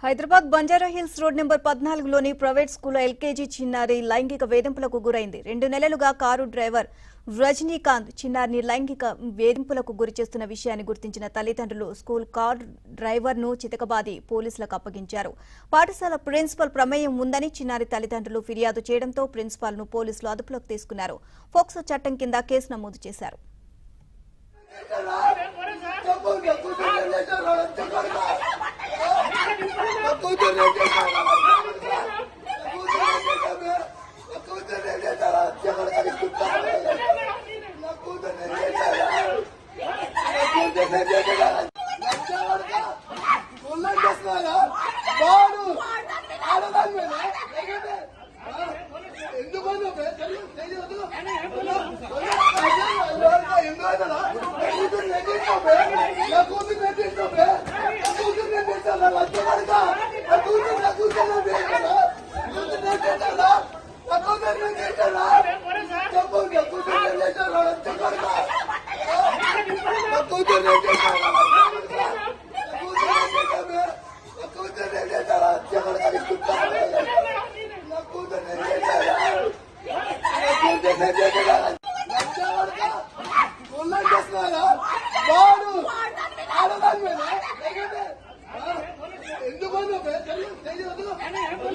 Hyderabad Banjara hills road number పద్నాలుగులోని private స్కూల్లో LKG చిన్నారి లైంగిక వేధింపులకు గురైంది రెండు నెలలుగా కారు డ్రైవర్ రజనీకాంత్ చిన్నారిని లైంగిక వేధింపులకు గురి చేస్తున్న విషయాన్ని గుర్తించిన తల్లిదండ్రులు స్కూల్ కార్ డ్రైవర్ను చితకబాది పోలీసులకు అప్పగించారు పాఠశాల ప్రిన్సిపల్ ప్రమేయం ఉందని చిన్నారి తల్లిదండ్రులు ఫిర్యాదు చేయడంతో ప్రిన్సిపాల్ను పోలీసులు అదుపులోకి తీసుకున్నారు ఫోక్సో చట్టం కింద కేసు నమోదు చేశారు ఎందుకు